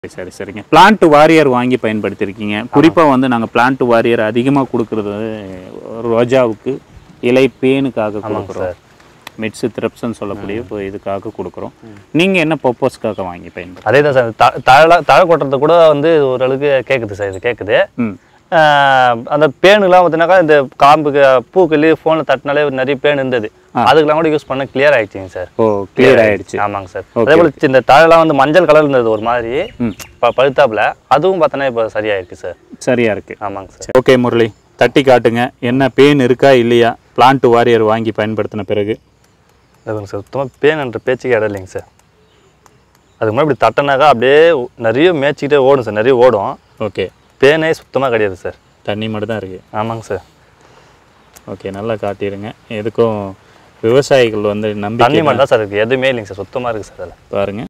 சரி, சரி சரிங்க பிளான்ட் வாரியர் வாங்கி பயன்படுத்தியிருக்கீங்க குறிப்பாக வந்து நாங்கள் பிளான்ட் வாரியர் அதிகமாக கொடுக்கறது ரோஜாவுக்கு இலை பேனுக்காக கொடுக்குறோம் மிட்ஸு த்ரெப்ஸ்ன்னு சொல்லக்கூடிய இப்போ இதுக்காக கொடுக்குறோம் நீங்கள் என்ன பர்பஸ்க்காக வாங்கி பயன்படுத்தி அதே தான் சார் த- தழை தழை கொட்டுறது கூட வந்து ஓரளவுக்கு கேட்குது சார் இது கேட்குது ம் ஆஹ் அந்த பேனுலாம் பார்த்தீங்கன்னாக்கா இந்த காம்புக்கு பூக்களி ஃபோனில் தட்டினாலே நிறைய பேன் இருந்தது அதுக்கெல்லாம் கூட யூஸ் பண்ண கிளியர் ஆயிடுச்சுங்க சார் ஓ கிளியர் ஆயிடுச்சு ஆமாங்க சார் அதே போல இந்த தழைலாம் வந்து மஞ்சள் கலர் இருந்தது ஒரு மாதிரி ம். ப- பழுத்தாப்புல அதுவும் பார்த்தோன்னா இப்போ சரியாயிருக்கு சார் சரியா இருக்கு ஆமாங்க சார் ஓகே முரளி தட்டி காட்டுங்க என்ன பேன் இருக்கா இல்லையா பிளான்ட் வாரியர் வாங்கி பயன்படுத்தின பிறகு அதுங்க சார் சுத்தமாக பேனுன்ற பேச்சுக்கு இடம் இல்லைங்க சார் அதுக்கு முன்னாடி இப்படி தட்டினாக்கா அப்படியே நிறைய மேய்ச்சிக்கிட்டே ஓடும் சார் நிறைய ஓடும் ஓகே பேனே சுத்தமாக கிடையாது சார் தண்ணி மட்டும் தான் இருக்கு ஆமாங்க சார் ஓகே நல்லா காட்டிடுங்க எதுக்கும் விவசாயிகள் வந்து தண்ணி நம்பி மட்டும் தான் சார் இருக்குது எதுவுமே இல்லைங்க சார் சுத்தமாக இருக்குது சார் அதில் பாருங்க